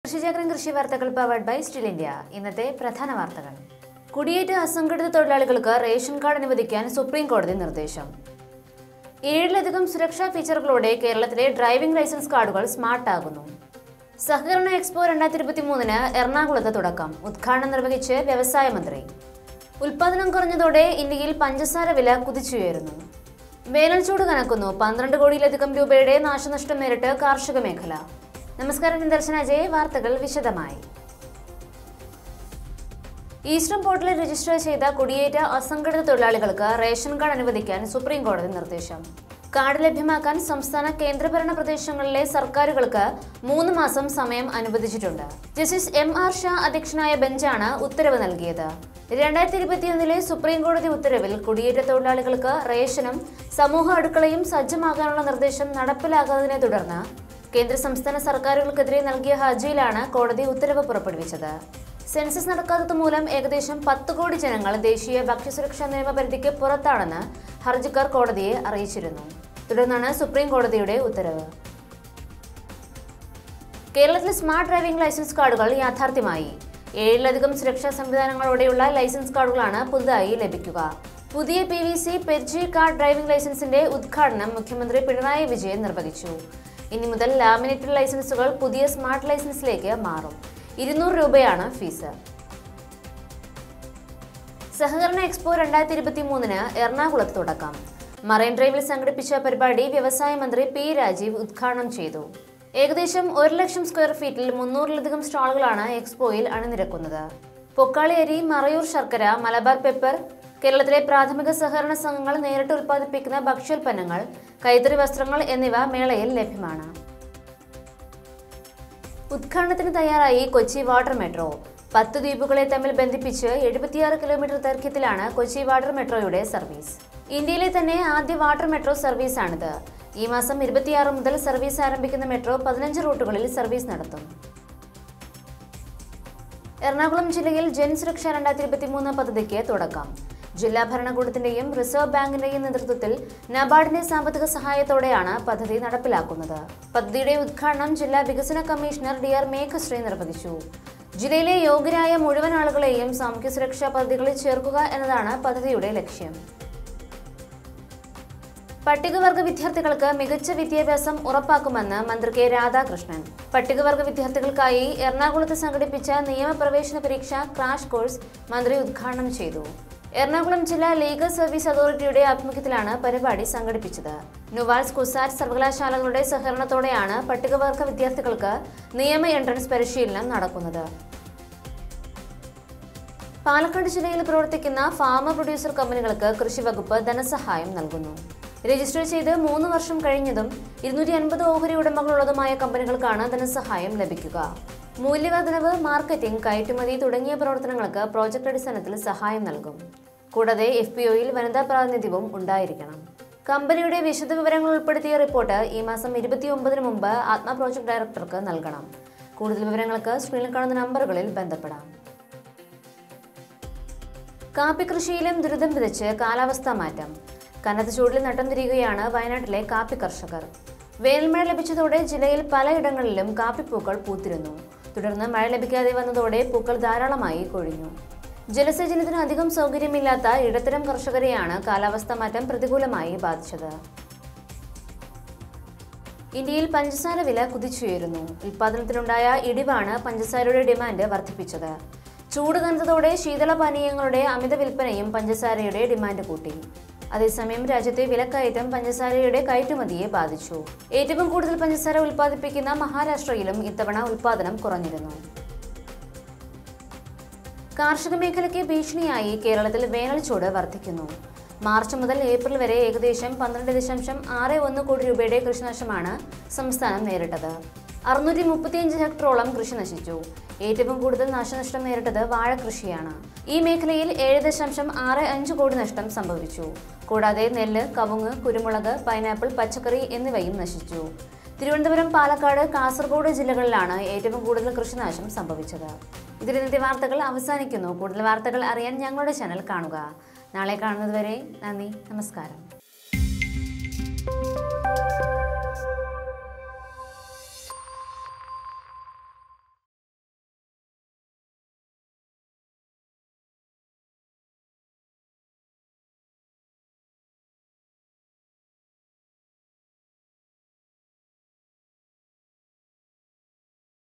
കൃഷിചക്രം കൃഷി വാർത്തകൾ powered by still India ഇന്നത്തെ പ്രധാന വാർത്തകൾ കുടിയേറ്റ അസംഘടിത തൊഴിലാളികൾക്ക് റേഷൻ കാർഡ് അനുവദിക്കാൻ സുപ്രീം കോടതി നിർദ്ദേശം ഏഴിലധികം സുരക്ഷാ ഫീച്ചറുകളോടെ കേരളത്തിലെ ഡ്രൈവിംഗ് ലൈസൻസ് കാർഡുകൾ സ്മാർട്ട് ആകുന്നു സഹകരണ എക്സ്പോ രണ്ടായിരത്തി ഇരുപത്തി മൂന്നിന് എറണാകുളത്ത് തുടക്കം ഉദ്ഘാടനം നിർവഹിച്ച് വ്യവസായ മന്ത്രി ഉൽപാദനം കുറഞ്ഞതോടെ ഇന്ത്യയിൽ പഞ്ചസാര വില കുതിച്ചുയരുന്നു വേനൽ ചൂട് കനക്കുന്നു പന്ത്രണ്ട് കോടിയിലധികം രൂപയുടെ നാശനഷ്ടം നേരിട്ട് കാർഷിക മേഖല നമസ്കാരം ഞാൻ ദർശന അജയ് വാർത്തകൾ വിശദമായി ഈസ്റ്റേൺ പോർട്ടലിൽ രജിസ്റ്റർ ചെയ്ത കുടിയേറ്റ അസംഘടിത തൊഴിലാളികൾക്ക് റേഷൻ കാർഡ് അനുവദിക്കാൻ സുപ്രീം കോടതി നിർദ്ദേശം കാർഡ് ലഭ്യമാക്കാൻ സംസ്ഥാന കേന്ദ്രഭരണ പ്രദേശങ്ങളിലെ സർക്കാരുകൾക്ക് മൂന്ന് മാസം സമയം അനുവദിച്ചിട്ടുണ്ട് ജസ്റ്റിസ് എം ആർ ഷാ അധ്യക്ഷനായ ബെഞ്ചാണ് ഉത്തരവ് നൽകിയത് രണ്ടായിരത്തി ഇരുപത്തിയൊന്നിലെ സുപ്രീം കോടതി ഉത്തരവിൽ കുടിയേറ്റ തൊഴിലാളികൾക്ക് റേഷനും സമൂഹ അടുക്കളയും സജ്ജമാകാനുള്ള നിർദ്ദേശം നടപ്പിലാകാത്തതിനെ തുടർന്ന് കേന്ദ്ര സംസ്ഥാന സർക്കാരുകൾക്കെതിരെ നൽകിയ ഹർജിയിലാണ് കോടതി ഉത്തരവ് പുറപ്പെടുവിച്ചത് സെൻസസ് നടക്കാത്തത് മൂലം ഏകദേശം പത്ത് കോടി ജനങ്ങൾ ദേശീയ ഭക്ഷ്യസുരക്ഷാ നിയമപരിധിക്ക് പുറത്താണെന്ന് ഹർജിക്കാർ കോടതിയെ അറിയിച്ചിരുന്നു തുടർന്നാണ് സുപ്രീം കോടതിയുടെ ഉത്തരവ് കേരളത്തിൽ സ്മാർട്ട് ഡ്രൈവിംഗ് ലൈസൻസ് കാർഡുകൾ യാഥാർത്ഥ്യമായി ഏഴിലധികം സുരക്ഷാ സംവിധാനങ്ങളോടെയുള്ള ലൈസൻസ് കാർഡുകളാണ് പുതുതായി ലഭിക്കുക പുതിയ പി വി സി പെർജി കാർഡ് ഡ്രൈവിംഗ് ലൈസൻസിന്റെ ഉദ്ഘാടനം മുഖ്യമന്ത്രി പിണറായി വിജയൻ നിർവഹിച്ചു ഇനി മുതൽ ലാമിനേറ്റഡ് ലൈസൻസുകൾ പുതിയ സ്മാർട്ട് ലൈസൻസിലേക്ക് മാറും ഇരുന്നൂറ് രൂപയാണ് ഫീസ് സഹകരണ എക്സ്പോ രണ്ടായിരത്തി ഇരുപത്തി മൂന്നിന് എറണാകുളത്ത് തുടക്കം മറൈൻ ഡ്രൈവിൽ സംഘടിപ്പിച്ച പരിപാടി വ്യവസായ മന്ത്രി പി രാജീവ് ഉദ്ഘാടനം ചെയ്തു ഏകദേശം ഒരു ലക്ഷം സ്ക്വയർ ഫീറ്റിൽ മുന്നൂറിലധികം സ്റ്റാളുകളാണ് എക്സ്പോയിൽ അണിനിരക്കുന്നത് പൊക്കാളി അരി മറയൂർ ശർക്കര മലബാർ പെപ്പർ കേരളത്തിലെ പ്രാഥമിക സഹകരണ സംഘങ്ങൾ നേരിട്ട് ഉൽപ്പാദിപ്പിക്കുന്ന ഭക്ഷ്യോൽപ്പന്നങ്ങൾ കൈത്തറി വസ്ത്രങ്ങൾ എന്നിവ മേളയിൽ ലഭ്യമാണ് ഉദ്ഘാടനത്തിന് തയ്യാറായി കൊച്ചി വാട്ടർ മെട്രോ പത്ത് ദ്വീപുകളെ തമ്മിൽ ബന്ധിപ്പിച്ച് എഴുപത്തിയാറ് കിലോമീറ്റർ ദൈർഘ്യത്തിലാണ് കൊച്ചി വാട്ടർ മെട്രോയുടെ സർവീസ് ഇന്ത്യയിലെ തന്നെ ആദ്യ വാട്ടർ മെട്രോ സർവീസാണിത് ഈ മാസം ഇരുപത്തിയാറ് മുതൽ സർവീസ് ആരംഭിക്കുന്ന മെട്രോ പതിനഞ്ച് റൂട്ടുകളിൽ സർവീസ് നടത്തും എറണാകുളം ജില്ലയിൽ ജൻസുരക്ഷ രണ്ടായിരത്തി ഇരുപത്തി മൂന്ന് പദ്ധതിക്ക് തുടക്കം ജില്ലാ ഭരണകൂടത്തിന്റെയും റിസർവ് ബാങ്കിന്റെയും നേതൃത്വത്തിൽ നബാർഡിന്റെ സാമ്പത്തിക സഹായത്തോടെയാണ് പദ്ധതി നടപ്പിലാക്കുന്നത് പദ്ധതിയുടെ ഉദ്ഘാടനം ജില്ലാ വികസന കമ്മീഷണർ ഡി ആർ മേഘശ്രീ നിർവഹിച്ചു ജില്ലയിലെ യോഗ്യരായ മുഴുവൻ ആളുകളെയും സാമൂഹ്യ സുരക്ഷാ പദ്ധതികളിൽ ചേർക്കുക എന്നതാണ് പദ്ധതിയുടെ ലക്ഷ്യം പട്ടികവർഗ വിദ്യാർത്ഥികൾക്ക് മികച്ച വിദ്യാഭ്യാസം ഉറപ്പാക്കുമെന്ന് മന്ത്രി കെ രാധാകൃഷ്ണൻ പട്ടികവർഗ വിദ്യാർത്ഥികൾക്കായി എറണാകുളത്ത് സംഘടിപ്പിച്ച നിയമപ്രവേശന പരീക്ഷ ക്രാഷ് കോഴ്സ് മന്ത്രി ഉദ്ഘാടനം ചെയ്തു എറണാകുളം ജില്ലാ ലീഗൽ സർവീസ് അതോറിറ്റിയുടെ ആഭിമുഖ്യത്തിലാണ് പരിപാടി സംഘടിപ്പിച്ചത് നുവാൽസ് കുസാറ്റ് സർവകലാശാലകളുടെ സഹകരണത്തോടെയാണ് പട്ടികവർഗ വിദ്യാർത്ഥികൾക്ക് നിയമ എൻട്രൻസ് പരിശീലനം നടക്കുന്നത് പാലക്കാട് ജില്ലയിൽ പ്രവർത്തിക്കുന്ന ഫാമർ പ്രൊഡ്യൂസർ കമ്പനികൾക്ക് കൃഷി വകുപ്പ് ധനസഹായം നൽകുന്നു രജിസ്റ്റർ ചെയ്ത് മൂന്ന് വർഷം കഴിഞ്ഞതും ഇരുന്നൂറ്റി അൻപത് ഓഹരി ഉടമകളുള്ളതുമായ കമ്പനികൾക്കാണ് ധനസഹായം ലഭിക്കുക മൂല്യവർദ്ധനവ് മാർക്കറ്റിംഗ് കയറ്റുമതി തുടങ്ങിയ പ്രവർത്തനങ്ങൾക്ക് പ്രോജക്ട് അടിസ്ഥാനത്തിൽ സഹായം നൽകും കൂടാതെ എഫ് പി ഒയിൽ വനിതാ പ്രാതിനിധ്യവും ഉണ്ടായിരിക്കണം കമ്പനിയുടെ വിശദവിവരങ്ങൾ ഉൾപ്പെടുത്തിയ റിപ്പോർട്ട് ഈ മാസം ഇരുപത്തിയൊമ്പതിന് മുമ്പ് ആത്മ പ്രോജക്ട് ഡയറക്ടർക്ക് നൽകണം കൂടുതൽ വിവരങ്ങൾക്ക് സ്ക്രീനിൽ കാണുന്ന നമ്പറുകളിൽ ബന്ധപ്പെടാം കാപ്പി കൃഷിയിലും ദുരിതം വിതച്ച് കാലാവസ്ഥാ മാറ്റം കനത്ത ചൂടിൽ നട്ടം തിരിയുകയാണ് വയനാട്ടിലെ കാപ്പി കർഷകർ വേനൽമഴ ലഭിച്ചതോടെ ജില്ലയിൽ പലയിടങ്ങളിലും കാപ്പിപ്പൂക്കൾ പൂത്തിരുന്നു തുടർന്ന് മഴ ലഭിക്കാതെ വന്നതോടെ പൂക്കൾ ധാരാളമായി കൊഴിഞ്ഞു ജലസേചനത്തിന് അധികം സൗകര്യമില്ലാത്ത ഇടത്തരം കർഷകരെയാണ് കാലാവസ്ഥാ മാറ്റം പ്രതികൂലമായി ബാധിച്ചത് ഇന്ത്യയിൽ പഞ്ചസാര വില കുതിച്ചുയരുന്നു ഉൽപാദനത്തിലുണ്ടായ ഇടിവാണ് പഞ്ചസാരയുടെ ഡിമാൻഡ് വർദ്ധിപ്പിച്ചത് ചൂട് കനത്തതോടെ ശീതളപാനീയങ്ങളുടെ അമിത വിൽപ്പനയും പഞ്ചസാരയുടെ ഡിമാൻഡ് കൂട്ടി അതേസമയം രാജ്യത്തെ വിലക്കയറ്റം പഞ്ചസാരയുടെ കയറ്റുമതിയെ ബാധിച്ചു ഏറ്റവും കൂടുതൽ പഞ്ചസാര ഉൽപ്പാദിപ്പിക്കുന്ന മഹാരാഷ്ട്രയിലും ഇത്തവണ ഉൽപാദനം കുറഞ്ഞിരുന്നു കാർഷിക മേഖലയ്ക്ക് ഭീഷണിയായി കേരളത്തിൽ വേനൽ ചൂട് വർദ്ധിക്കുന്നു മാർച്ച് മുതൽ ഏപ്രിൽ വരെ ഏകദേശം പന്ത്രണ്ട് ദശാംശം ആറ് ഒന്ന് കോടി രൂപയുടെ കൃഷിനഷ്ടമാണ് സംസ്ഥാനം നേരിട്ടത് അറുന്നൂറ്റി മുപ്പത്തിയഞ്ച് ഹെക്ടറോളം കൃഷി നശിച്ചു ഏറ്റവും കൂടുതൽ നാശനഷ്ടം നേരിട്ടത് വാഴ കൃഷിയാണ് ഈ മേഖലയിൽ ഏഴ് ദശാംശം ആറ് അഞ്ച് കോടി നഷ്ടം സംഭവിച്ചു കൂടാതെ നെല്ല് കവുങ്ങ് കുരുമുളക് പൈനാപ്പിൾ പച്ചക്കറി എന്നിവയും നശിച്ചു തിരുവനന്തപുരം പാലക്കാട് കാസർഗോഡ് ജില്ലകളിലാണ് ഏറ്റവും കൂടുതൽ കൃഷിനാശം സംഭവിച്ചത് ഇതിൽ ഇന്നത്തെ വാർത്തകൾ അവസാനിക്കുന്നു കൂടുതൽ വാർത്തകൾ അറിയാൻ ഞങ്ങളുടെ ചാനൽ കാണുക നാളെ കാണുന്നതുവരെ നന്ദി നമസ്കാരം